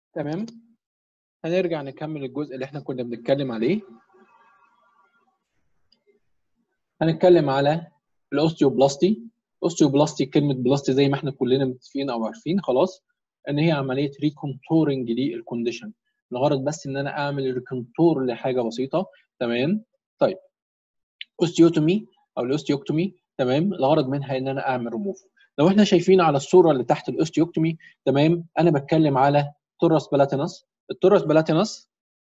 تمام هنرجع نكمل الجزء اللي احنا كنا بنتكلم عليه هنتكلم على الاوستيوبلاستي الاوستيوبلاستي كلمه بلاستي زي ما احنا كلنا متفقين او عارفين خلاص ان هي عمليه ريكونتورنج للكونديشن الغرض بس ان انا اعمل ريكونتور لحاجه بسيطه تمام طيب اوستيوتومي او الاوستيوكتومي تمام الغرض منها ان انا اعمل ريموف لو احنا شايفين على الصوره اللي تحت الاوستيوكتومي تمام انا بتكلم على تورس بلاتينس التورس بلاتينس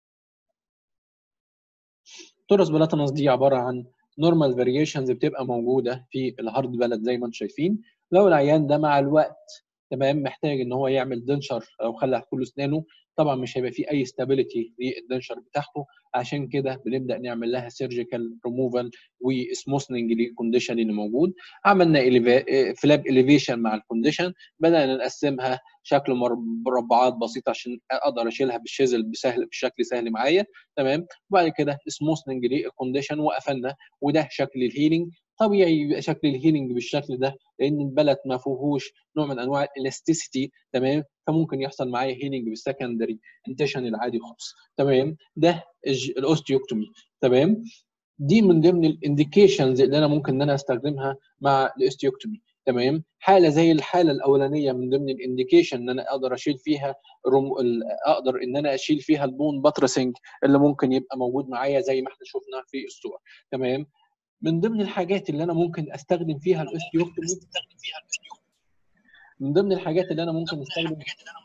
التورس بلاتينس دي عباره عن نورمال فاريشنز بتبقى موجوده في الهارد بلد زي ما انتم شايفين لو العيان ده مع الوقت تمام محتاج ان هو يعمل دنشر او خلع كل اسنانه طبعا مش هيبقى فيه اي ستابيليتي للدنشر بتاعته عشان كده بنبدا نعمل لها سيرجيكال ريموفال وسموثنج للكونديشن اللي موجود عملنا فلاب اليفيشن مع الكونديشن بدانا نقسمها شكل مربعات بسيطه عشان اقدر اشيلها بالشيزل بسهل بشكل سهل معايا تمام وبعد كده سموثنج للكونديشن وقفلنا وده شكل الهيلينج طبيعي يبقى شكل الهيلينج بالشكل ده لان البلد ما فيهوش نوع من انواع الالاستيسيتي تمام فممكن يحصل معايا هيلينج بالسكندري انتشن العادي خالص تمام ده الاوستيوكتومي تمام دي من ضمن الانديكيشنز اللي انا ممكن ان انا استخدمها مع الاوستيوكتومي تمام حاله زي الحاله الاولانيه من ضمن الانديكيشن ان انا اقدر اشيل فيها رم... اقدر ان انا اشيل فيها البون باترسنج اللي ممكن يبقى موجود معايا زي ما احنا شفنا في الصور تمام من ضمن الحاجات اللي انا ممكن استخدم فيها الاوستيوكتومي من ضمن الحاجات اللي انا ممكن استخدم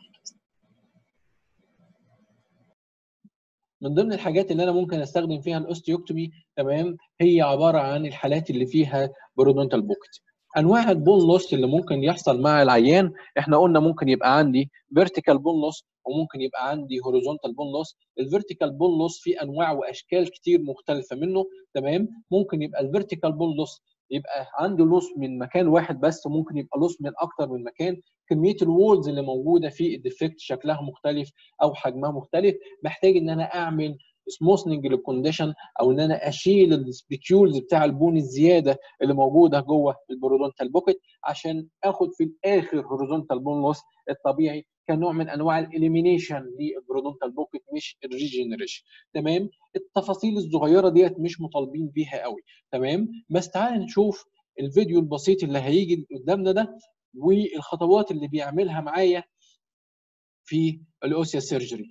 من ضمن الحاجات اللي انا ممكن استخدم فيها الاوستيوكتومي تمام هي عباره عن الحالات اللي فيها برودونتال بوكت انواع البون لوس اللي ممكن يحصل مع العيان احنا قلنا ممكن يبقى عندي فيرتيكال بون لوس وممكن يبقى عندي هوريزونتال بون لوس الفيرتيكال بون لوس في انواع واشكال كتير مختلفه منه تمام ممكن يبقى الفيرتيكال بون لوس يبقى عنده لوس من مكان واحد بس وممكن يبقى لوس من اكتر من مكان كميه الوولز اللي موجوده في الديفكت شكلها مختلف او حجمها مختلف محتاج ان انا اعمل سموثنج للكونديشن او ان انا اشيل السبيكيولز بتاع البون الزياده اللي موجوده جوه البرودونتال بوكيت عشان اخد في الاخر هوريزونتال بون لوس الطبيعي كنوع من انواع الاليمينيشن للبرودونتال بوكيت مش الريجنريشن تمام التفاصيل الصغيره ديت مش مطالبين بيها قوي تمام بس تعال نشوف الفيديو البسيط اللي هيجي قدامنا ده والخطوات اللي بيعملها معايا في الاوسيا سيرجري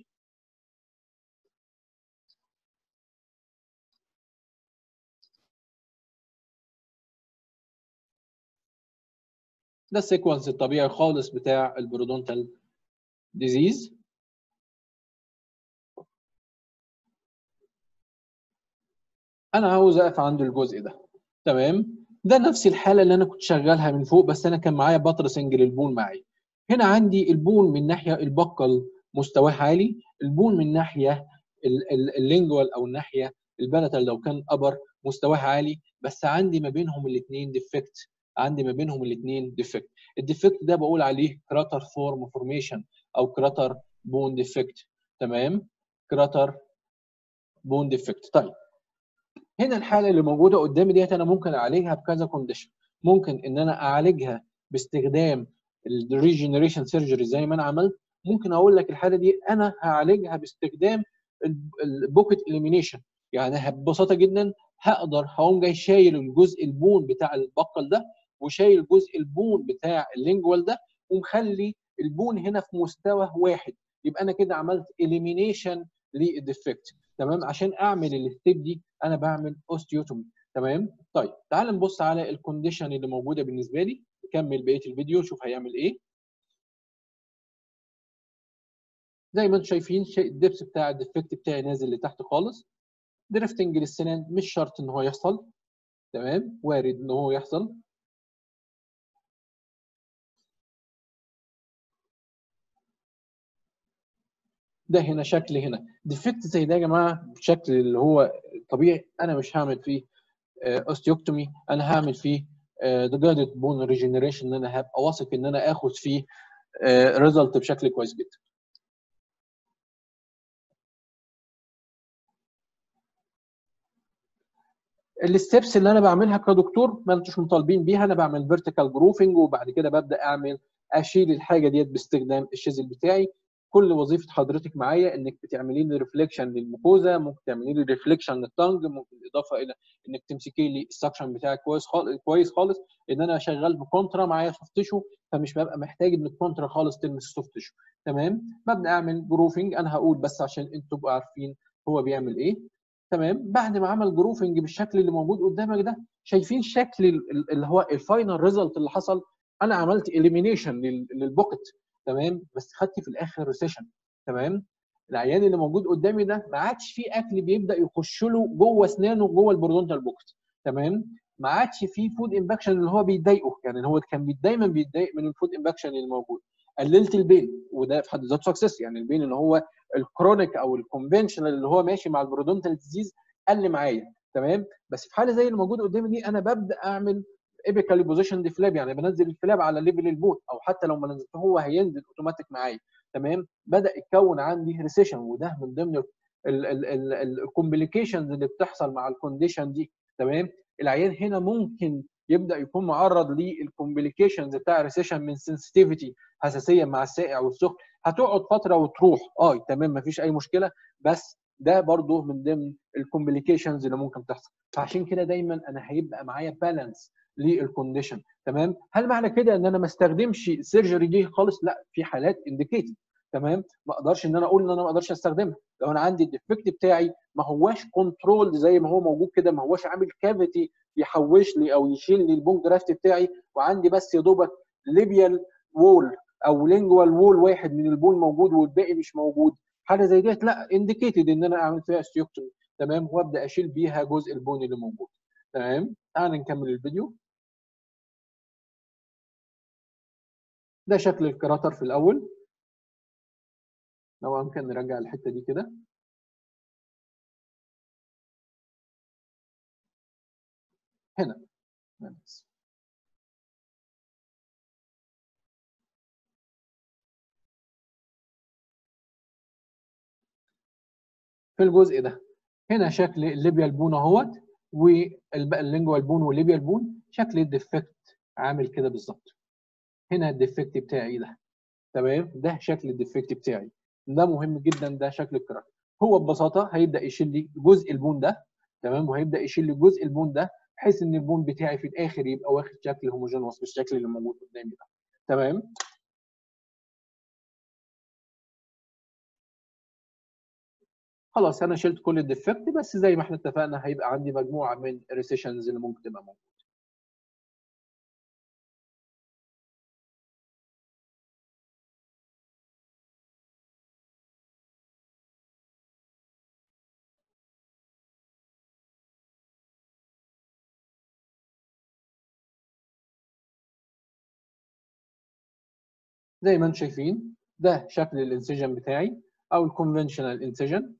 ده السيكونس الطبيعي خالص بتاع البرودونتال ديزيز انا عاوز اقف عند الجزء ده تمام ده نفس الحاله اللي انا كنت شغالها من فوق بس انا كان معايا بطرسنج للبون معايا هنا عندي البون من ناحيه البقل مستواه عالي البون من ناحيه اللينجوال او الناحيه البلتل لو كان ابر مستواه عالي بس عندي ما بينهم الاثنين ديفكت عندي ما بينهم الاثنين ديفكت الديفكت ده بقول عليه كراتر فورم فورميشن او كراتر بون ديفكت تمام كراتر بون ديفكت طيب هنا الحاله اللي موجوده قدامي ديت انا ممكن اعالجها بكذا كونديشن ممكن ان انا اعالجها باستخدام الريجنريشن سيرجري زي ما انا عملت ممكن اقول لك الحاله دي انا هعالجها باستخدام البوكيت اليمينيشن يعني ببساطه جدا هقدر هقوم جاي شايل الجزء البون بتاع البقل ده وشايل جزء البون بتاع اللينجوال ده ومخلي البون هنا في مستوى واحد يبقى انا كده عملت اليمينيشن للديفكت تمام عشان اعمل الستيب دي انا بعمل اوستيوتومي تمام طيب تعال نبص على الكونديشن اللي موجوده بالنسبه لي نكمل بقيه الفيديو نشوف هيعمل ايه زي ما انتم شايفين الدبس بتاع الديفكت بتاعي نازل لتحت خالص دريفتنج للسنان مش شرط ان هو يحصل تمام وارد ان هو يحصل ده هنا شكل هنا ديفكت زي ده يا جماعه بشكل اللي هو طبيعي انا مش هعمل فيه اوستيوكتومي انا هعمل فيه ديجادد بون ريجنريشن ان انا هبقى واثق ان انا اخد فيه ريزلت بشكل كويس جدا الستبس اللي انا بعملها كدكتور ما انتوش مطالبين بيها انا بعمل فيرتيكال جروفنج وبعد كده ببدا اعمل اشيل الحاجه ديت باستخدام الشيزل بتاعي كل وظيفه حضرتك معايا انك بتعملي لي ريفليكشن للميكوزا ممكن تعملي لي ريفليكشن للتنج ممكن اضافه الى انك تمسكي لي السكشن بتاعك كويس خالص كويس خالص ان انا شغال بكونترا معايا سوفت تيشو فمش ببقى محتاج ان الكونترا خالص تلمس السوفت تيشو تمام ببدا اعمل جروفنج انا هقول بس عشان انتوا تبقوا عارفين هو بيعمل ايه تمام بعد ما عمل جروفنج بالشكل اللي موجود قدامك ده شايفين شكل اللي هو الفاينل ريزلت اللي حصل انا عملت اليمينيشن للبوكت تمام بس خدت في الاخر ريسيشن تمام العيان اللي موجود قدامي ده ما عادش فيه اكل بيبدا يخش له جوه اسنانه جوه البرودونتال بوكت تمام ما عادش فيه فود امباكشن اللي هو بيضايقه يعني هو كان دايما بيتضايق من الفود امباكشن اللي موجود قللت البين وده في حد ذاته سكسس يعني البين اللي هو الكرونيك او الكونفنشنال اللي هو ماشي مع البرودونتال ديزيز قل معايا تمام بس في حاله زي اللي موجود قدامي دي انا ببدا اعمل ايبيكالي بوزيشن دي فلاب يعني بنزل الفلاب على ليفل البوت او حتى لو ما نزلته هو هينزل اوتوماتيك معايا تمام بدا يتكون عندي ريسيشن وده من ضمن الكومبليكيشنز اللي بتحصل مع الكونديشن دي تمام العيان هنا ممكن يبدا يكون معرض للكومبليكيشنز بتاع ريسيشن من سنسيتيفيتي حساسيه مع السائع والسخن هتقعد فتره وتروح اه تمام مفيش اي مشكله بس ده برضه من ضمن الكومبليكيشنز اللي ممكن تحصل فعشان كده دايما انا هيبقى معايا بالانس للكونديشن تمام هل معنى كده ان انا ما استخدمش السيرجري دي خالص لا في حالات انديكيتد تمام ما اقدرش ان انا اقول ان انا ما اقدرش استخدمها لو انا عندي الديفكت بتاعي ما هواش كنترول زي ما هو موجود كده ما هواش عامل كافيتي يحوش لي او يشيل لي البون جرافت بتاعي وعندي بس يا دوبك ليبيال وول او لينجوال وول واحد من البون موجود والباقي مش موجود حاجه زي ديت لا انديكيتد ان انا اعمل فيها استيوكتومي تمام وابدا اشيل بيها جزء البون اللي موجود تمام تعال نكمل الفيديو ده شكل الكراتر في الاول لو امكن نرجع الحته دي كده هنا في الجزء ده هنا شكل الليبيال بون اهوت واللينجوال بون والليبيال بون شكل الديفكت عامل كده بالظبط هنا الديفكت بتاعي ده تمام ده شكل الديفكت بتاعي ده مهم جدا ده شكل الكراك هو ببساطه هيبدا يشيل لي جزء البون ده تمام وهيبدا يشيل لي جزء البون ده بحيث ان البون بتاعي في الاخر يبقى واخد شكل هوموجينوس بالشكل اللي موجود قدامي ده تمام خلاص انا شلت كل الديفكت بس زي ما احنا اتفقنا هيبقى عندي مجموعه من الريسيشنز اللي ممكن تبقى موجوده زي ما انتم شايفين ده شكل الانسجن بتاعي او الكونفنشنال انسجن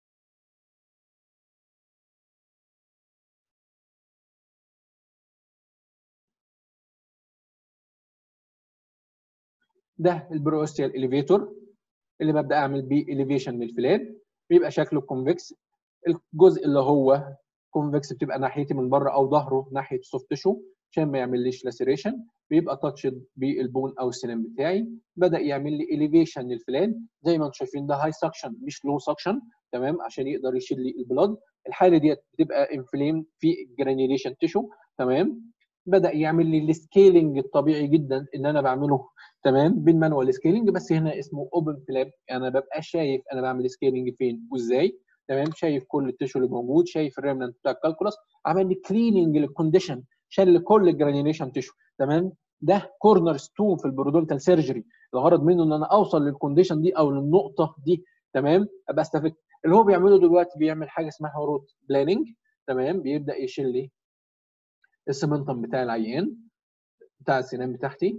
ده البروستيال اليفيتور اللي ببدا اعمل بيه اليفيشن للفلاد بيبقى شكله كونفكس الجزء اللي هو كونفكس بتبقى ناحيتي من بره او ظهره ناحيه السوفت تيشو عشان ما يعمليش لاسيريشن بيبقى تاتشد بالبون او السنان بتاعي بدا يعمل لي اليفيشن للفلان زي ما انتم شايفين ده هاي سكشن مش لو سكشن تمام عشان يقدر يشيل لي البلاد الحاله ديت بتبقى انفليم في الجرانيوليشن تيشو تمام بدا يعمل لي السكيلنج الطبيعي جدا اللي انا بعمله تمام بالمانوال سكيلنج بس هنا اسمه اوبن فلاب انا ببقى شايف انا بعمل سكيلنج فين وازاي تمام شايف كل التيشو اللي موجود شايف الريمننت بتاع الكالكولاس عمل لي كليننج للكونديشن شال كل الجرانيوليشن تيشو تمام ده كورنر ستون في البرودونتال سيرجري الغرض منه ان انا اوصل للكونديشن دي او للنقطه دي تمام ابقى استفدت اللي هو بيعمله دلوقتي بيعمل حاجه اسمها روت بلاننج تمام بيبدا يشيل لي السمنتم بتاع العيان بتاع السنان بتاعتي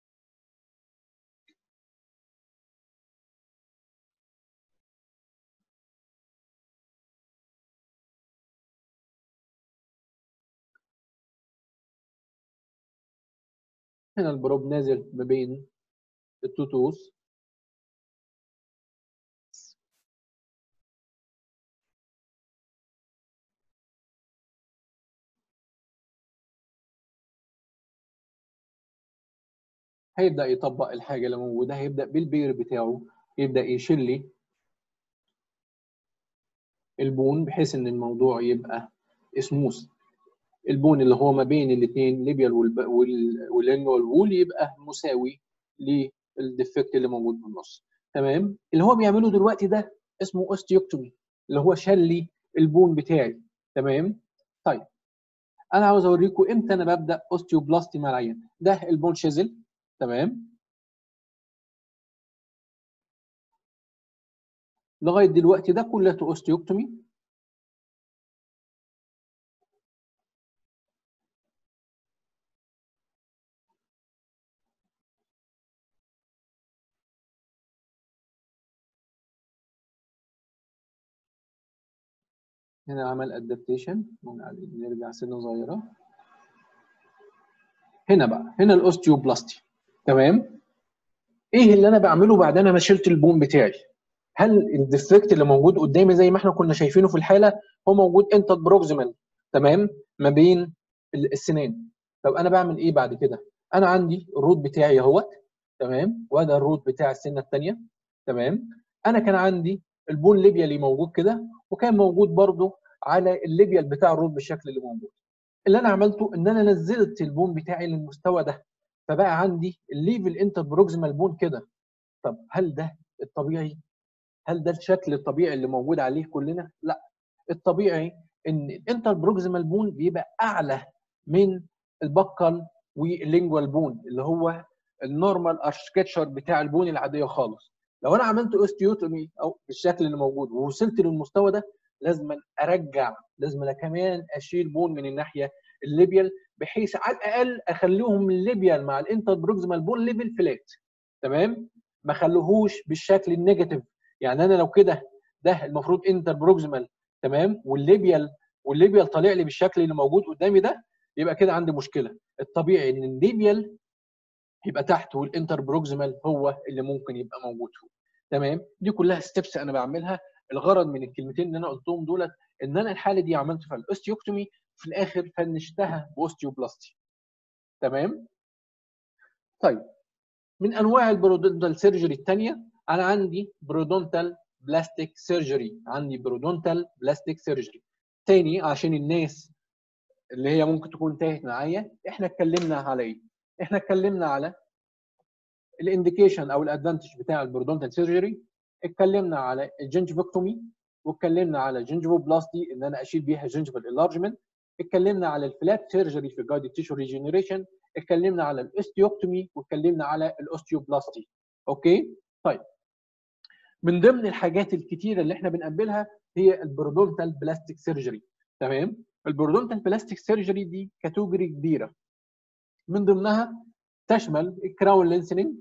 هنا البروب نازل ما بين التوتوس هيبدا يطبق الحاجه اللي موجوده هيبدا بالبير بتاعه يبدا يشيل لي البون بحيث ان الموضوع يبقى سموث البون اللي هو ما بين الاثنين ليبيال واللينجوال وول يبقى مساوي للديفكت اللي موجود في النص تمام اللي هو بيعمله دلوقتي ده اسمه اوستيوكتومي اللي هو شال لي البون بتاعي تمام طيب انا عاوز اوريكم امتى انا ببدا اوستيوبلاستي مع العيان ده البون شيزل تمام لغايه دلوقتي ده كله اوستيوكتومي هنا عمل ادابتيشن نرجع سنه صغيره هنا بقى هنا الاوستيوبلاستي تمام ايه اللي انا بعمله بعد انا ما شلت البون بتاعي هل الديفكت اللي موجود قدامي زي ما احنا كنا شايفينه في الحاله هو موجود انت بروكسيمال تمام ما بين السنان طب انا بعمل ايه بعد كده انا عندي الروت بتاعي اهوت تمام وده الروت بتاع السنه الثانيه تمام انا كان عندي البون ليبيا اللي موجود كده وكان موجود برده على الليبيال بتاع الروت بالشكل اللي موجود اللي انا عملته ان انا نزلت البون بتاعي للمستوى ده فبقى عندي الليفل انتر بروكسيمال بون كده طب هل ده الطبيعي هل ده الشكل الطبيعي اللي موجود عليه كلنا لا الطبيعي ان الانتر بروكسيمال بون بيبقى اعلى من البكال واللينجوال بون اللي هو النورمال ارشكتشر بتاع البون العاديه خالص لو انا عملت اوستيوتومي او بالشكل اللي موجود ووصلت للمستوى ده لازم ارجع لازم انا كمان اشيل بون من الناحيه الليبيال بحيث على الاقل اخليهم الليبيال مع الانتر بروكسيمال بون ليفل فلات تمام ما خلوهوش بالشكل النيجاتيف يعني انا لو كده ده المفروض انتر بروكسيمال تمام والليبيال والليبيال طالع لي بالشكل اللي موجود قدامي ده يبقى كده عندي مشكله الطبيعي ان الليبيال يبقى تحت والانتر بروكسيمال هو اللي ممكن يبقى موجود فوق تمام دي كلها ستيبس انا بعملها الغرض من الكلمتين اللي انا قلتهم دولت ان انا الحاله دي عملت فيها الاوستيوكتومي في الاخر فنشتها باوستيوبلاستي تمام طيب من انواع البرودونتال سيرجري الثانيه انا عندي برودونتال بلاستيك سيرجري عندي برودونتال بلاستيك سيرجري تاني عشان الناس اللي هي ممكن تكون تاهت معايا احنا اتكلمنا على ايه احنا اتكلمنا على الانديكيشن او الادفانتج بتاع البرودونتال سيرجري اتكلمنا على الجنجفكتومي واتكلمنا على الجنجفوبلاستي ان انا اشيل بيها جنجفال انلارجمنت اتكلمنا على الفلات سيرجري في جايد تيشو ريجنريشن اتكلمنا على الاوستيوكتومي واتكلمنا على الاوستيوبلاستي اوكي طيب من ضمن الحاجات الكتيره اللي احنا بنقابلها هي البرودونتال بلاستيك سيرجري تمام البرودونتال بلاستيك سيرجري دي كاتيجوري كبيره من ضمنها تشمل الكراون لينسنينج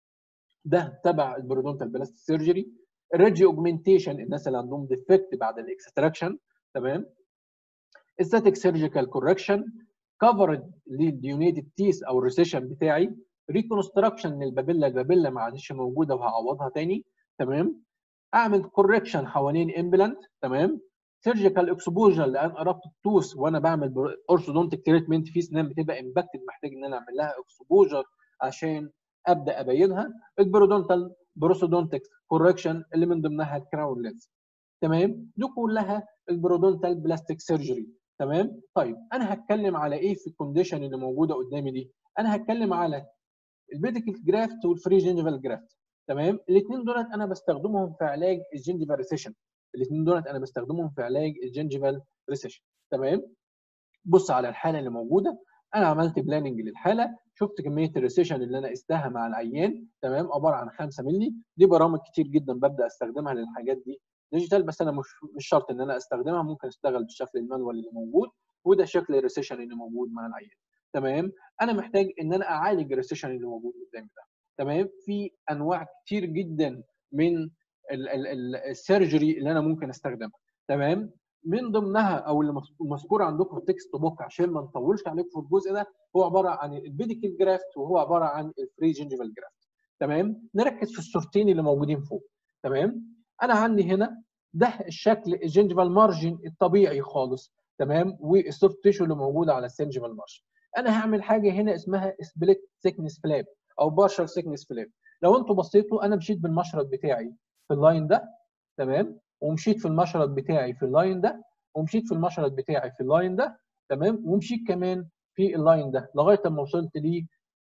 ده تبع البرودونتال بلاستيك سيرجري الريجي اوجمنتيشن الناس اللي عندهم ديفكت بعد الاكستراكشن تمام استاتيك سيرجيكال كوركشن كفرد للديونيتد تيس او الريسيشن بتاعي ريكونستراكشن للبابيلا البابيلا ما عادش موجوده وهعوضها تاني تمام اعمل كوركشن حوالين امبلانت تمام سيرجيكال اكسبوجر لان قربت التوس وانا بعمل اورثودونتيك تريتمنت في سنان بتبقى امباكتد محتاج ان انا اعمل لها اكسبوجر عشان ابدا ابينها البرودونتال بروسودونتكس كوركشن اللي من ضمنها الكراون لينز تمام دي كلها البرودونتال بلاستيك سيرجري تمام طيب انا هتكلم على ايه في الكونديشن اللي موجوده قدامي دي انا هتكلم على البيديكال جرافت والفري جينجيفال جرافت تمام الاثنين دولت انا بستخدمهم في علاج الجنجيفال ريسيشن الاثنين دولت انا بستخدمهم في علاج الجنجيفال ريسيشن تمام بص على الحاله اللي موجوده انا عملت بلاننج للحاله شفت كميه الريسيشن اللي انا قستها مع العيان تمام عباره عن 5 مللي دي برامج كتير جدا ببدا استخدمها للحاجات دي ديجيتال بس انا مش مش شرط ان انا استخدمها ممكن اشتغل بالشكل المانوال اللي موجود وده شكل الريسيشن اللي موجود مع العيان تمام انا محتاج ان انا اعالج الريسيشن اللي موجود قدامي ده تمام في انواع كتير جدا من السيرجري اللي انا ممكن استخدمها تمام من ضمنها او اللي مذكور عندكم في التكست بوك عشان ما نطولش عليكم في الجزء ده هو عباره عن البيديكال جرافت وهو عباره عن الفري جينجيفال جرافت تمام نركز في الصورتين اللي موجودين فوق تمام انا عندي هنا ده الشكل الجينجيفال مارجن الطبيعي خالص تمام والسوفت تيشو اللي موجوده على السنجيفال مارجن انا هعمل حاجه هنا اسمها سبليت سيكنس فلاب او بارشل سيكنس فلاب لو انتوا بصيتوا انا مشيت بالمشرط بتاعي في اللاين ده تمام ومشيت في المشرط بتاعي في اللاين ده ومشيت في المشرط بتاعي في اللاين ده تمام ومشيت كمان في اللاين ده لغايه ما وصلت لي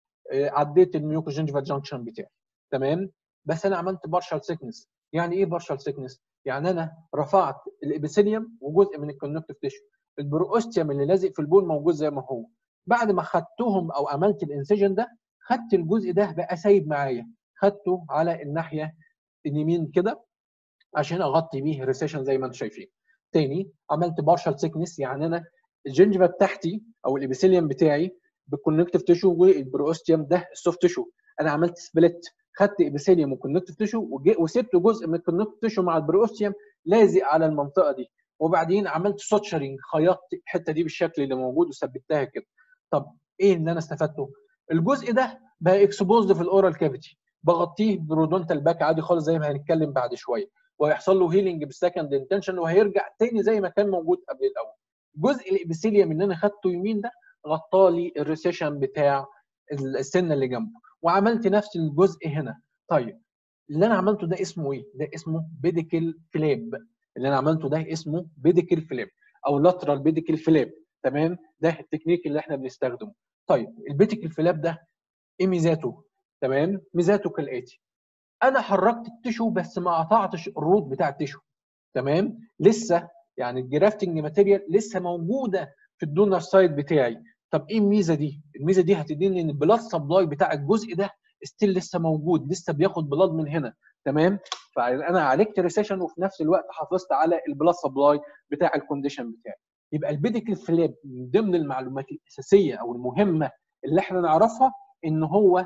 عديت الميوكوجينجفال جانكشن بتاعي تمام بس انا عملت بارشال سيكنس يعني ايه بارشال سيكنس يعني انا رفعت الابيثيليوم وجزء من الكونكتيف تيشو البروستيوم اللي لازق في البول موجود زي ما هو بعد ما خدتهم او عملت الانسجن ده خدت الجزء ده بقى سايب معايا خدته على الناحيه اليمين كده عشان اغطي بيه ريسيشن زي ما انتم شايفين تاني عملت بارشال سيكنس يعني انا الجنجفه بتاعتي او الابيثيليوم بتاعي بالكونكتيف تيشو والبروستيوم ده السوفت تيشو انا عملت سبليت خدت ابيثيليوم وكونكتيف تيشو وسبت جزء من الكونكتيف تيشو مع البروستيوم لازق على المنطقه دي وبعدين عملت سوتشرنج خيطت الحته دي بالشكل اللي موجود وثبتها كده طب ايه اللي انا استفدته الجزء ده بقى اكسبوزد في الاورال كافيتي بغطيه برودونتال باك عادي خالص زي ما هنتكلم بعد شويه وهيحصل له هيلينج بالسكند انتنشن وهيرجع تاني زي ما كان موجود قبل الاول جزء الابيثيليوم اللي انا خدته يمين ده غطى لي الريسيشن بتاع السنه اللي جنبه وعملت نفس الجزء هنا طيب اللي انا عملته ده اسمه ايه ده اسمه بيديكل فليب اللي انا عملته ده اسمه بيديكل فليب او لاترال بيديكل فليب تمام ده التكنيك اللي احنا بنستخدمه طيب البيديكل فليب ده ايه ميزاته تمام ميزاته كالاتي انا حركت التشو بس ما قطعتش الروت بتاع التشو تمام لسه يعني الجرافتنج ماتيريال لسه موجوده في الدونر سايد بتاعي طب ايه الميزه دي الميزه دي هتديني ان البلاد سبلاي بتاع الجزء ده ستيل لسه موجود لسه بياخد بلاد من هنا تمام فانا عالجت ريسيشن وفي نفس الوقت حافظت على البلاد سبلاي بتاع الكونديشن بتاعي يبقى البيديكال فليب من ضمن المعلومات الاساسيه او المهمه اللي احنا نعرفها ان هو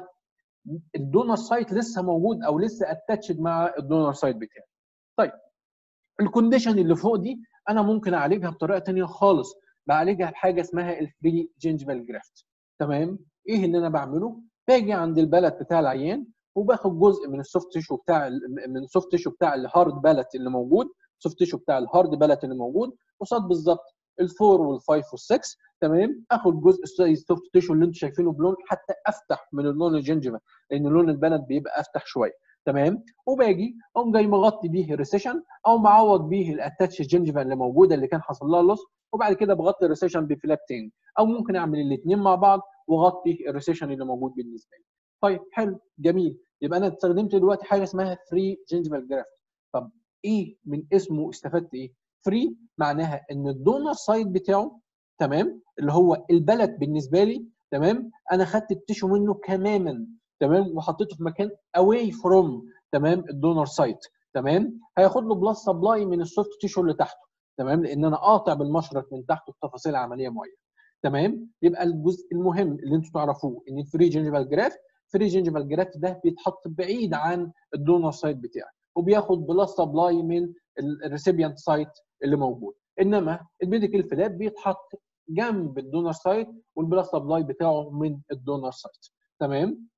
الدونر سايت لسه موجود او لسه اتاتشد مع الدونر سايت بتاعي طيب الكونديشن اللي فوق دي انا ممكن اعالجها بطريقه ثانيه خالص بعالجها بحاجه اسمها الفري جينجفال جرافت تمام ايه اللي انا بعمله باجي عند البلد بتاع العيان وباخد جزء من السوفت تيشو بتاع من السوفت تيشو بتاع الهارد بالت اللي موجود السوفت تيشو بتاع الهارد بالت اللي موجود قصاد بالظبط الفور والفايف والسكس تمام اخد جزء السوفت تيشو اللي انتم شايفينه بلون حتى افتح من اللون الجنجفا لان لون البلد بيبقى افتح شويه تمام وباجي اقوم جاي مغطي بيه الريسيشن او معوض بيه الاتاتش جنجفا اللي موجوده اللي كان حصل لها لوس وبعد كده بغطي الريسيشن بفلاب تاني او ممكن اعمل الاثنين مع بعض واغطي الريسيشن اللي موجود بالنسبه لي طيب حلو جميل يبقى انا استخدمت دلوقتي حاجه اسمها فري جنجفال جرافت طب ايه من اسمه استفدت ايه فري معناها ان الدونر سايد بتاعه تمام اللي هو البلد بالنسبه لي تمام انا خدت التيشو منه تماما تمام وحطيته في مكان اواي فروم تمام الدونر سايت تمام هياخد له بلس سبلاي من السوفت تيشو اللي تحته تمام لان انا قاطع بالمشرط من تحته بتفاصيل عمليه معينه تمام يبقى الجزء المهم اللي انتم تعرفوه ان الفري جينجيفال جرافت فري جينجيفال جرافت ده بيتحط بعيد عن الدونر سايت بتاعي وبياخد بلس سبلاي من الريسيبيانت سايت اللي موجود انما الميديكال فلاب بيتحط جنب الدونر سايت والبلس سبلاي بتاعه من الدونر سايت تمام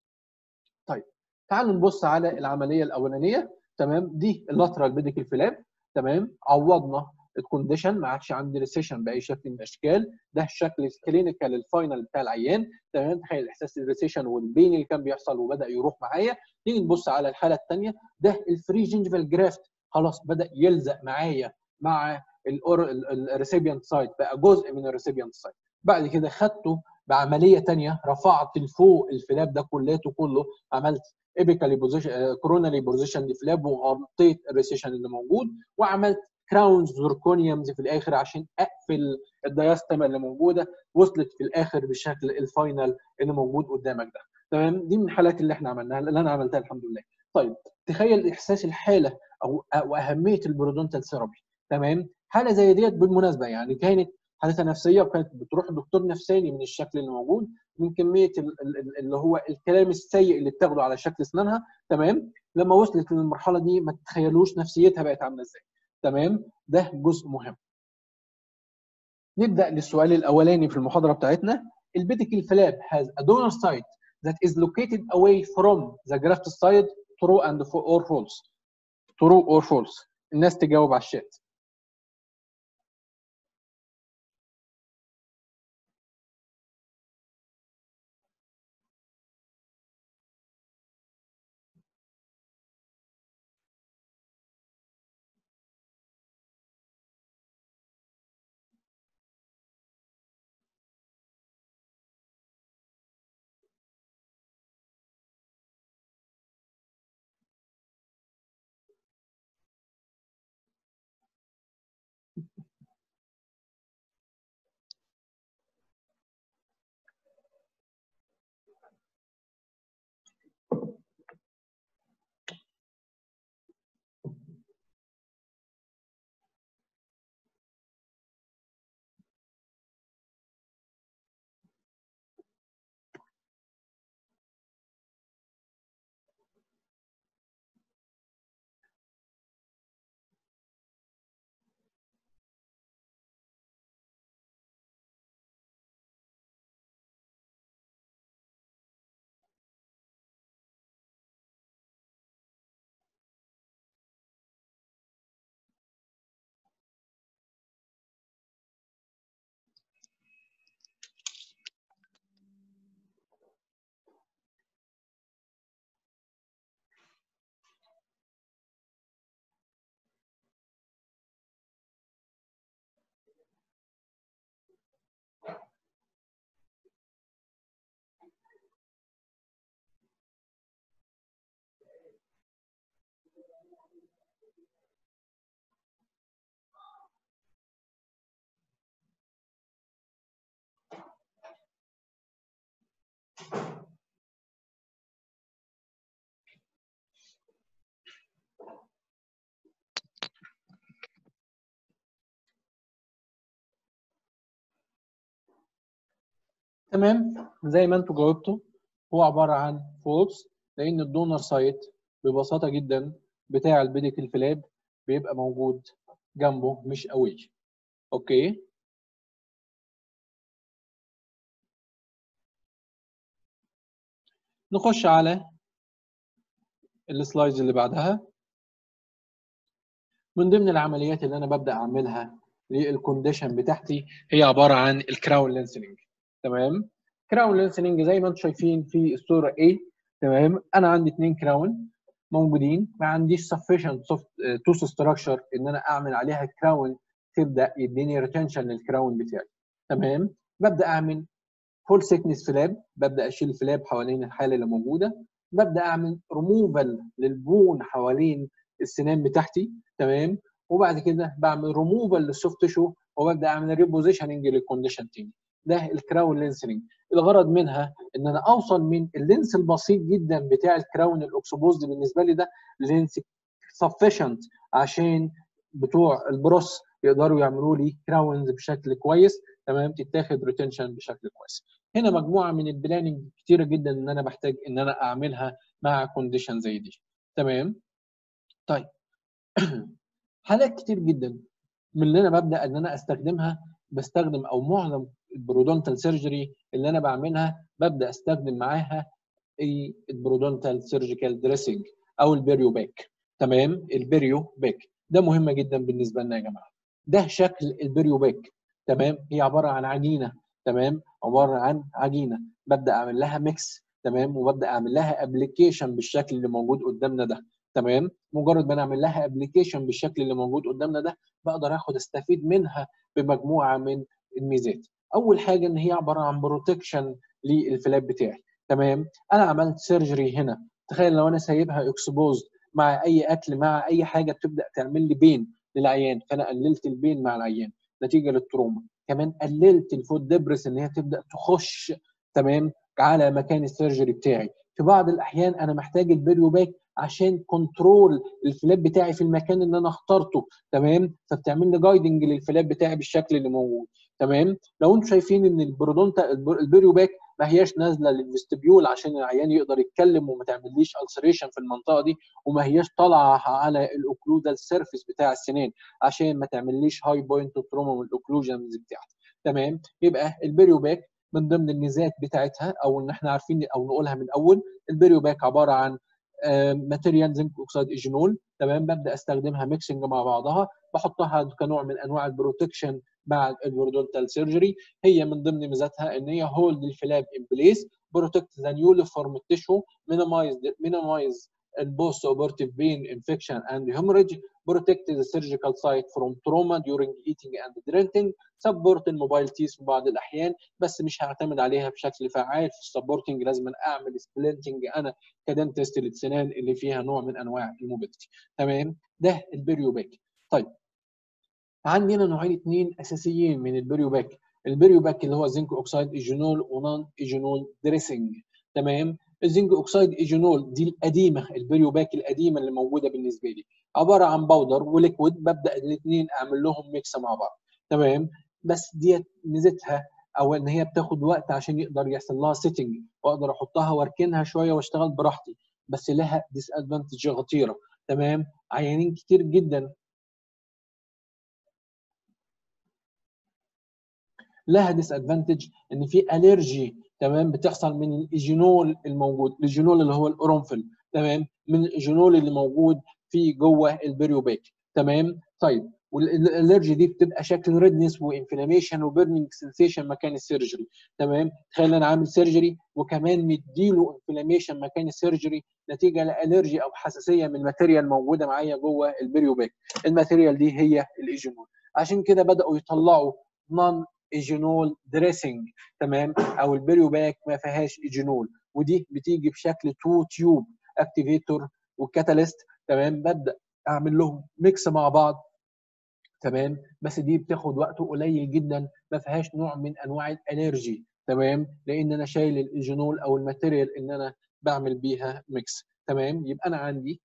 طيب تعالوا نبص على العمليه الاولانيه تمام دي اللاترال ميديكال فلاب تمام عوضنا الكونديشن ما عادش عندي ريسيشن باي شكل من الاشكال ده الشكل الكلينيكال الفاينل بتاع العيان تمام تخيل احساس الريسيشن والبين اللي كان بيحصل وبدا يروح معايا نيجي نبص على الحاله الثانيه ده الفري جينجيفال جرافت خلاص بدا يلزق معايا مع الريسيبيانت سايت بقى جزء من الريسيبيانت سايت بعد كده خدته بعمليه ثانيه رفعت لفوق الفلاب ده كلياته كله عملت ايبيكالي بوزيشن كورونالي بوزيشن لفلاب وغطيت الريسيشن اللي موجود وعملت كراونز زركونيومز في الاخر عشان اقفل الدياستما اللي موجوده وصلت في الاخر بالشكل الفاينل اللي موجود قدامك ده تمام دي من الحالات اللي احنا عملناها اللي انا عملتها الحمد لله طيب تخيل احساس الحاله او واهميه البرودونتال ثيرابي تمام حاله زي ديت بالمناسبه يعني كانت حالتها نفسيه وكانت بتروح لدكتور نفساني من الشكل اللي موجود من كميه اللي هو الكلام السيء اللي بتاخده على شكل اسنانها تمام لما وصلت للمرحله دي ما تتخيلوش نفسيتها بقت عامله ازاي تمام ده جزء مهم نبدا للسؤال الاولاني في المحاضره بتاعتنا البيديكال فلاب has a donor site that is located away from the graft side true and or false true or false الناس تجاوب على الشات تمام زي ما انتوا جاوبتوا هو عباره عن فولس لان الدونر سايت ببساطه جدا بتاع البيديكل فلاب بيبقى موجود جنبه مش قوي اوكي نخش على السلايدز اللي بعدها من ضمن العمليات اللي انا ببدا اعملها للكونديشن بتاعتي هي عباره عن الكراون لينسنج تمام كراون لينسنج زي ما انتم شايفين في الصوره A تمام انا عندي اثنين كراون موجودين ما عنديش sufficient توث ستراكشر ان انا اعمل عليها كراون تبدا يديني ريتنشن للكراون بتاعي تمام ببدا اعمل فول سيكنس فلاب ببدا اشيل الفلاب حوالين الحاله اللي موجوده ببدا اعمل ريموفال للبون حوالين السنان بتاعتي تمام وبعد كده بعمل ريموفال للسوفت تيشو وببدا اعمل ريبوزيشننج للكونديشن تاني ده الكراون لينسنج الغرض منها ان انا اوصل من اللينس البسيط جدا بتاع الكراون الاكسبوزد بالنسبه لي ده لينس سفشنت عشان بتوع البروس يقدروا يعملوا لي كراونز بشكل كويس تمام تتاخد ريتنشن بشكل كويس هنا مجموعه من البلاننج كتيره جدا ان انا بحتاج ان انا اعملها مع كونديشن زي دي تمام طيب حالات كتير جدا من اللي انا ببدا ان انا استخدمها بستخدم او معظم البرودونتال سيرجري اللي انا بعملها ببدا استخدم معاها البرودونتال سيرجيكال دريسنج او البيريو باك تمام البيريو باك ده مهم جدا بالنسبه لنا يا جماعه ده شكل البيريو باك تمام هي عباره عن عجينه تمام عباره عن عجينه ببدا اعمل لها ميكس تمام وببدا اعمل لها ابلكيشن بالشكل اللي موجود قدامنا ده تمام مجرد ما نعمل لها ابلكيشن بالشكل اللي موجود قدامنا ده بقدر اخد استفيد منها بمجموعه من الميزات اول حاجه ان هي عباره عن بروتكشن للفلاب بتاعي تمام انا عملت سيرجري هنا تخيل لو انا سايبها اكسبوزد مع اي اكل مع اي حاجه بتبدا تعمل لي بين للعيان فانا قللت البين مع العيان نتيجه للتروما كمان قللت الفود دبرس ان هي تبدا تخش تمام على مكان السيرجري بتاعي في بعض الاحيان انا محتاج البيريو باك عشان كنترول الفلاب بتاعي في المكان اللي انا اخترته تمام فبتعمل لي جايدنج للفلاب بتاعي بالشكل اللي موجود تمام لو انتم شايفين ان البرودونتا البيريو باك ما هياش نازله للفستبيول عشان العيان يقدر يتكلم وما تعمليش السريشن في المنطقه دي وما هياش طالعه على الاوكلودال سيرفيس بتاع السنان عشان ما تعمليش هاي بوينت تروما من الاوكلوجنز بتاعتي تمام يبقى البيريو باك من ضمن الميزات بتاعتها او ان احنا عارفين او نقولها من اول البيريو باك عباره عن ماتيريال زنك اوكسيد ايجينول تمام ببدا استخدمها ميكسنج مع بعضها بحطها كنوع من انواع البروتكشن مع البرودونتال سيرجري هي من ضمن ميزاتها ان هي هولد الفلاب ان بليس بروتكت ذا نيوليفورم تيشو مينيمايز مينيمايز post operative pain infection and hemorrhage protect the surgical site from trauma during eating and drinking support الموبايل تيس في بعض الاحيان بس مش هعتمد عليها بشكل فعال في السبورتنج لازم اعمل سبلنتنج انا كدنتست للسنان اللي فيها نوع من انواع الموبيلتي تمام ده البريو باك طيب عندنا نوعين اثنين اساسيين من البريو باك البريو باك اللي هو زنك اوكسيد ايجينول ونون ايجينول دريسنج تمام الزنك اوكسيد ايجينول دي القديمه البريو باك القديمه اللي موجوده بالنسبه لي عباره عن باودر وليكويد ببدا الاثنين اعمل لهم ميكس مع بعض تمام بس ديت ميزتها او ان هي بتاخد وقت عشان يقدر يحصل لها سيتنج واقدر احطها واركنها شويه واشتغل براحتي بس لها ديس ادفانتج خطيره تمام عيانين كتير جدا لها ديس ادفانتج ان في الرجي تمام بتحصل من الايجينول الموجود الايجينول اللي هو الاورنفل تمام من الايجينول اللي موجود في جوه البريو باك تمام طيب والالرجي دي بتبقى شكل ريدنس وانفلاميشن وبيرنينج سنسيشن مكان السيرجري تمام تخيل انا عامل سيرجري وكمان مديله انفلاميشن مكان السيرجري نتيجه لالرجي او حساسيه من الماتيريال موجوده معايا جوه البريو باك الماتيريال دي هي الايجينول عشان كده بداوا يطلعوا نون ايجينول دريسنج تمام او البريو باك ما فيهاش ايجينول ودي بتيجي بشكل تو تيوب اكتيفيتور وكاتاليست تمام ببدا اعمل لهم ميكس مع بعض تمام بس دي بتاخد وقت قليل جدا ما فيهاش نوع من انواع الالرجي تمام لان انا شايل الايجينول او الماتيريال ان انا بعمل بيها ميكس تمام يبقى انا عندي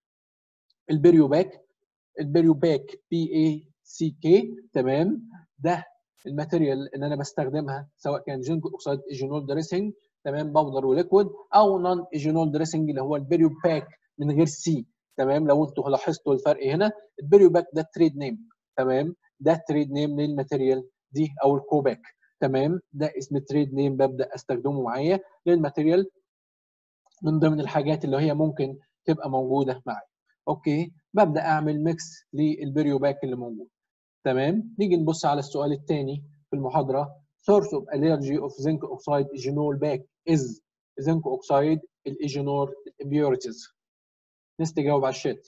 البريو باك البريو باك بي اي سي كي تمام ده الماتيريال اللي انا بستخدمها سواء كان جينك اوكسيد ايجينول دريسنج تمام باودر وليكويد او نون ايجينول دريسنج اللي هو البيريو باك من غير سي تمام لو انتوا لاحظتوا الفرق هنا البيريو باك ده تريد نيم تمام ده تريد نيم للماتيريال دي او الكوباك تمام ده اسم تريد نيم ببدا استخدمه معايا للماتيريال من ضمن الحاجات اللي هي ممكن تبقى موجوده معايا اوكي ببدا اعمل ميكس للبيريو باك اللي موجود تمام نيجي نبص على السؤال الثاني في المحاضره source of allergy of zinc oxide egenol back is zinc oxide الايجينور impurities ناس تجاوب على الشات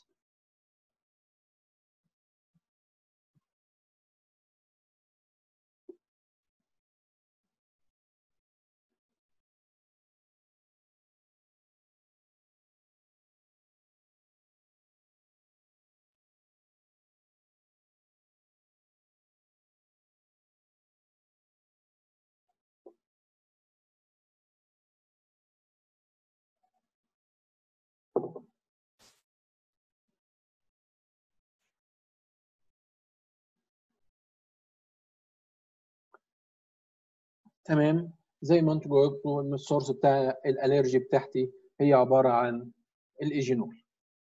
تمام زي ما انتم جاوبتوا ان السورس بتاع الالرجي بتاعتي هي عباره عن الايجينول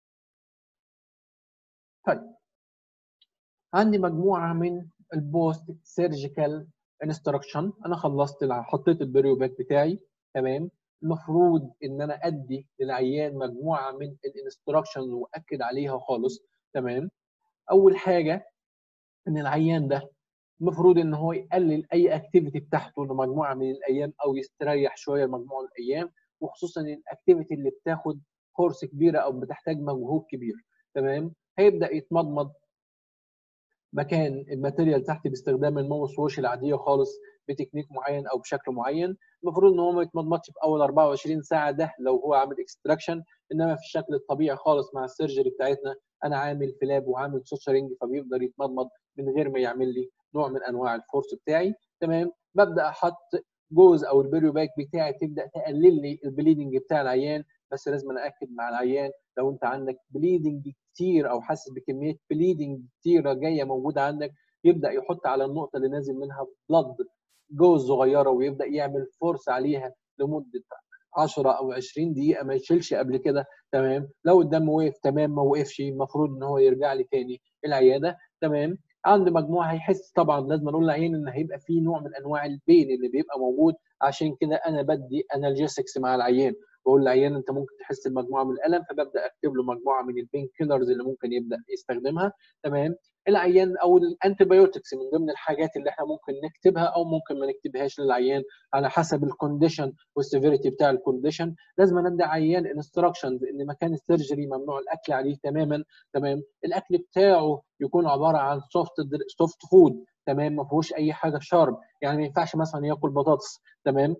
طيب عندي مجموعه من البوست سيرجيكال انستراكشن انا خلصت حطيت البريو باك بتاعي تمام المفروض ان انا ادي للعيان مجموعه من الانستراكشنز واكد عليها خالص تمام اول حاجه ان العيان ده المفروض ان هو يقلل اي اكتيفيتي بتاعته لمجموعه من الايام او يستريح شويه لمجموعه من الايام وخصوصا الاكتيفيتي اللي بتاخد كورس كبيره او بتحتاج مجهود كبير تمام هيبدا يتمضمض مكان الماتيريال تحت باستخدام الماوس ووش العاديه خالص بتكنيك معين او بشكل معين المفروض ان هو ما يتمضمضش في اول 24 ساعه ده لو هو عامل اكستراكشن انما في الشكل الطبيعي خالص مع السيرجري بتاعتنا انا عامل فلاب وعامل سوتشرنج فبيقدر يتمضمض من غير ما يعمل لي نوع من انواع الفورس بتاعي تمام ببدا احط جوز او البيريو باك بتاعي تبدا تقلل لي البليدنج بتاع العيان بس لازم انا اكد مع العيان لو انت عندك بليدنج كتير او حاسس بكميه بليدنج كتيره جايه موجوده عندك يبدا يحط على النقطه اللي نازل منها بلد جوز صغيره ويبدا يعمل فورس عليها لمده 10 او 20 دقيقه ما يشيلش قبل كده تمام لو الدم وقف تمام ما وقفش المفروض ان هو يرجع لي تاني العياده تمام عند مجموعه هيحس طبعا لازم اقول للعيان ان هيبقى في نوع من انواع البين اللي بيبقى موجود عشان كده انا بدي انالجيسكس مع العيان بقول للعيان انت ممكن تحس بمجموعه من الالم فببدا اكتب له مجموعه من البين كيلرز اللي ممكن يبدا يستخدمها تمام العيان او الانتيبيوتكس من ضمن الحاجات اللي احنا ممكن نكتبها او ممكن ما نكتبهاش للعيان على حسب الكونديشن والسيفيريتي بتاع الكونديشن لازم ندي عيان انستراكشنز ان مكان السيرجري ممنوع الاكل عليه تماما تمام الاكل بتاعه يكون عباره عن سوفت سوفت فود تمام ما فيهوش اي حاجه شارب يعني ما ينفعش مثلا ياكل بطاطس تمام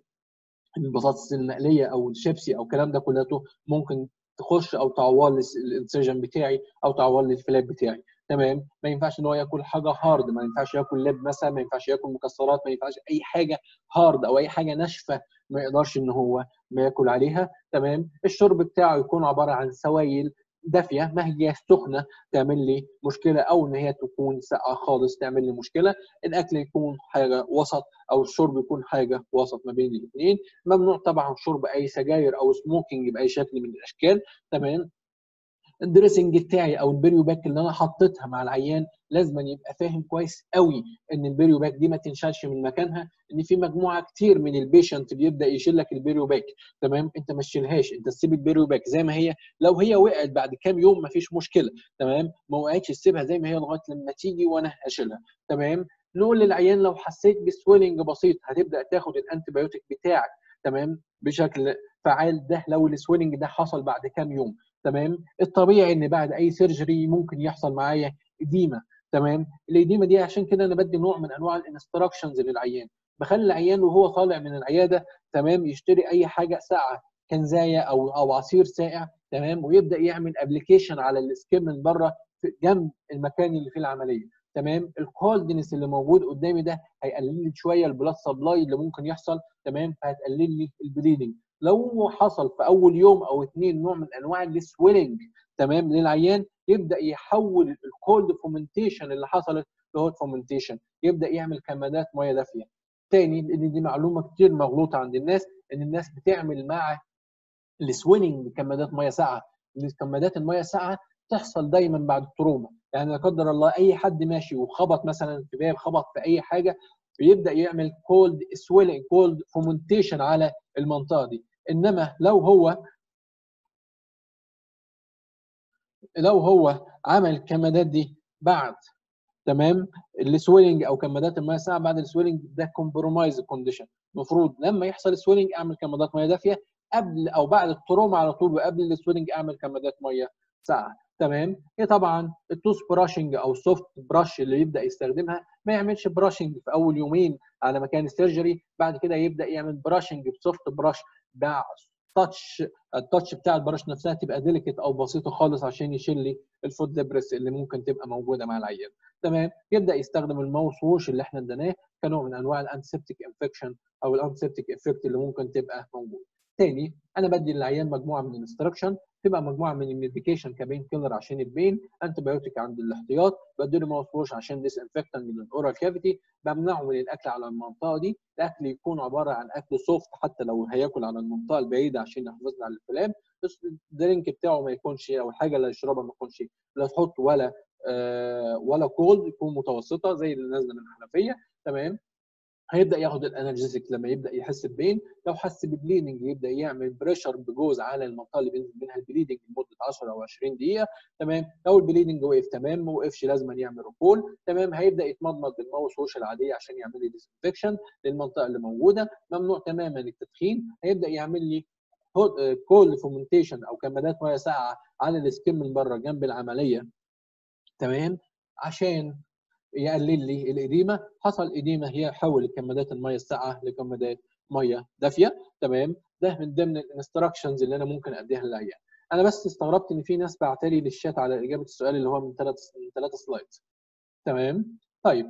البطاطس المقليه او الشيبسي او الكلام ده كلته ممكن تخش او تعور لي الانسجن بتاعي او تعور لي الفلاب بتاعي تمام ما ينفعش ان هو ياكل حاجه هارد ما ينفعش ياكل لب مثلا ما ينفعش ياكل مكسرات ما ينفعش اي حاجه هارد او اي حاجه ناشفه ما يقدرش ان هو ما ياكل عليها تمام الشرب بتاعه يكون عباره عن سوائل دافيه ما هي سخنه تعمل لي مشكله او ان هي تكون ساقعه خالص تعمل لي مشكله الاكل يكون حاجه وسط او الشرب يكون حاجه وسط ما بين الاثنين ممنوع طبعا شرب اي سجاير او سموكينج باي شكل من الاشكال تمام الدريسنج بتاعي او البريو باك اللي انا حطيتها مع العيان لازم يبقى فاهم كويس قوي ان البريو باك دي ما تنشالش من مكانها ان في مجموعه كتير من البيشنت بيبدا يشيل لك البريو باك تمام انت ما تشيلهاش انت تسيب البريو باك زي ما هي لو هي وقعت بعد كام يوم ما فيش مشكله تمام ما وقعتش تسيبها زي ما هي لغايه لما تيجي وانا هشيلها تمام نقول للعيان لو حسيت بسويلنج بسيط هتبدا تاخد الانتي بايوتيك بتاعك تمام بشكل فعال ده لو السويلنج ده حصل بعد كام يوم تمام الطبيعي ان بعد اي سيرجري ممكن يحصل معايا اديمه تمام الاديمه دي عشان كده انا بدي نوع من انواع الانستراكشنز للعيان بخلي العيان وهو طالع من العياده تمام يشتري اي حاجه ساقعه كنزايه او او عصير ساقع تمام ويبدا يعمل ابلكيشن على السكين من بره جنب المكان اللي فيه العمليه تمام الكولدنس اللي موجود قدامي ده هيقلل لي شويه البلاد سبلاي اللي ممكن يحصل تمام فهتقلل لي البليدنج لو حصل في اول يوم او اثنين نوع من انواع السويلنج تمام للعيان يبدا يحول الكولد فومنتيشن اللي حصلت لهوت فومنتيشن يبدا يعمل كمادات ميه دافيه تاني ان دي معلومه كتير مغلوطه عند الناس ان الناس بتعمل مع السويننج بكمادات ميه ساقعه كمادات الميه الساقعه تحصل دايما بعد التروما يعني لا قدر الله اي حد ماشي وخبط مثلا في باب خبط في اي حاجه بيبدا يعمل كولد سويلنج كولد فومنتيشن على المنطقه دي انما لو هو لو هو عمل الكمادات دي بعد تمام السويلنج او كمادات الميه الساقعه بعد السويلنج ده كومبرومايز كونديشن المفروض لما يحصل سويلنج اعمل كمادات ميه دافيه قبل او بعد التروما على طول وقبل السويلنج اعمل كمادات ميه ساقعه تمام هي طبعا التوث براشنج او السوفت براش اللي يبدا يستخدمها ما يعملش براشنج في اول يومين على مكان السيرجري بعد كده يبدا يعمل براشنج بسوفت براش مع تاتش التاتش بتاع البراش نفسها تبقى ديليكت او بسيطه خالص عشان يشيل لي الفوت دبرس اللي ممكن تبقى موجوده مع العيان تمام يبدا يستخدم الماوس ووش اللي احنا اديناه كنوع من انواع الانتسبتيك انفكشن او الانتسبتيك افكت اللي ممكن تبقى موجود تاني انا بدي للعيان مجموعه من الانستراكشن تبقى مجموعه من الميديكيشن كبين كيلر عشان البين انتي بايوتيك عند الاحتياط بديله ماوس ووش عشان ديس انفكتنج للاورال كافيتي بمنعه من الاكل على المنطقه دي الاكل يكون عباره عن اكل سوفت حتى لو هياكل على المنطقه البعيده عشان يحافظنا على الكلام بس الدرينك بتاعه ما يكونش او الحاجه اللي يشربها ما تكونش لا تحط ولا آه ولا كولد يكون متوسطه زي اللي نازله من الحنفيه تمام هيبدا ياخد الانرجيزك لما يبدا يحس ببين لو حس ببليدنج يبدا يعمل بريشر بجوز على المنطقه اللي بينزل منها البليدنج لمده 10 او 20 دقيقه تمام لو البليدنج وقف تمام ما وقفش لازم يعمل ريكول تمام هيبدا يتمضمض بالماوس ووش العاديه عشان يعمل لي ديسانفكشن للمنطقه اللي موجوده ممنوع تماما التدخين هيبدا يعمل لي كول فومنتيشن او كمادات ميه ساقعه على السكين من بره جنب العمليه تمام عشان يقلل لي الاديمه حصل اديمه هي حول كمادات الميه الساقعه لكمادات ميه دافيه تمام ده من ضمن الانستراكشنز اللي انا ممكن اديها للعيان انا بس استغربت ان في ناس بعتلي للشات على اجابه السؤال اللي هو من ثلاث من ثلاث سلايدز تمام طيب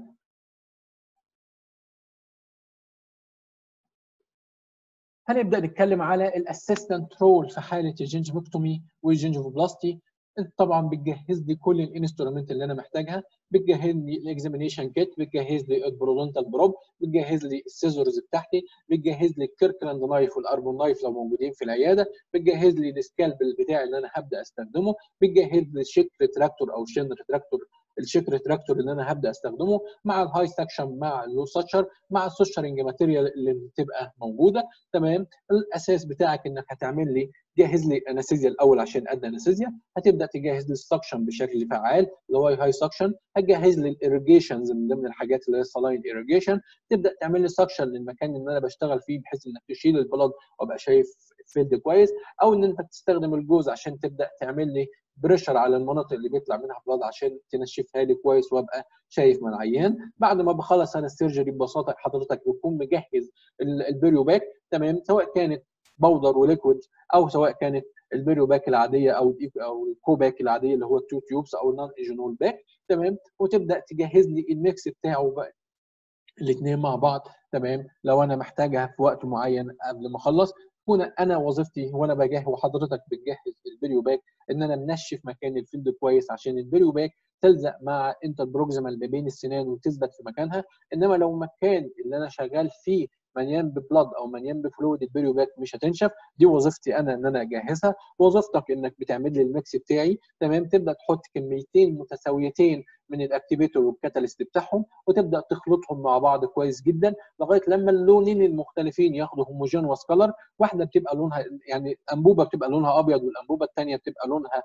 هنبدا نتكلم على الاسيستنت رول في حاله الجنجفكتومي والجنجفوبلاستي انت طبعا بتجهز لي كل الانسترومنت اللي انا محتاجها بتجهز لي الاكزامينيشن كيت بتجهز لي البرودونتال بروب بتجهز لي السيزورز بتاعتي بتجهز لي الكيركلاند نايف والاربون نايف لو موجودين في العياده بتجهز لي السكالبل بتاعي اللي انا هبدا استخدمه بتجهز لي الشيك ريتراكتور او الشين ريتراكتور الشيك ريتراكتور اللي انا هبدا استخدمه مع الهاي سكشن مع اللو ساتشر مع السوشرنج ماتيريال اللي بتبقى موجوده تمام الاساس بتاعك انك هتعمل لي جهز لي انستيزيا الاول عشان ادي انستيزيا هتبدا تجهز لي السكشن بشكل فعال اللي هو هاي سكشن هتجهز لي الاريجيشنز من ضمن الحاجات اللي هي السلاين ايريجيشن تبدا تعمل لي سكشن للمكان اللي انا بشتغل فيه بحيث انك تشيل البلد وابقى شايف فيلد كويس او ان انت تستخدم الجوز عشان تبدا تعمل لي بريشر على المناطق اللي بيطلع منها بلاد عشان تنشفها لي كويس وابقى شايف من العيان بعد ما بخلص انا السيرجري ببساطه حضرتك بتكون مجهز البيريو باك تمام سواء كانت بودر وليكويد او سواء كانت البيريو باك العاديه او او الكو باك العاديه اللي هو التو تيوبس او النون ايجينول باك تمام وتبدا تجهز لي الميكس بتاعه بقى الاثنين مع بعض تمام لو انا محتاجها في وقت معين قبل ما اخلص هنا انا وظيفتي وانا بجهز وحضرتك بتجهز البيريو باك ان انا منشف مكان الفيلد كويس عشان البيريو باك تلزق مع انتر بروكسيمال ما بين السنان وتثبت في مكانها انما لو مكان اللي انا شغال فيه مليان ببلد او مليان بفلويد البيريو باك مش هتنشف دي وظيفتي انا ان انا اجهزها وظيفتك انك بتعمل لي الميكس بتاعي تمام تبدا تحط كميتين متساويتين من الاكتيفيتور والكاتاليست بتاعهم وتبدا تخلطهم مع بعض كويس جدا لغايه لما اللونين المختلفين ياخدوا هوموجينوس كلر واحده بتبقى لونها يعني انبوبه بتبقى لونها ابيض والانبوبه الثانيه بتبقى لونها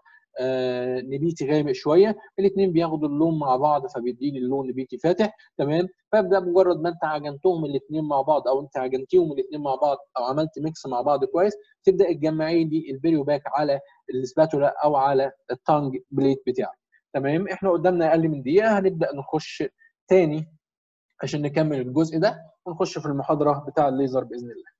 آه نبيتي غامق شويه الاثنين بياخدوا اللون مع بعض فبيديني اللون نبيتي فاتح تمام فابدا مجرد ما انت عجنتهم الاثنين مع بعض او انت عجنتيهم الاثنين مع بعض او عملت ميكس مع بعض كويس تبدا تجمعي لي البيريو باك على السباتولا او على التانج بليت بتاعك تمام احنا قدامنا اقل من دقيقه هنبدا نخش تاني عشان نكمل الجزء ده ونخش في المحاضره بتاع الليزر باذن الله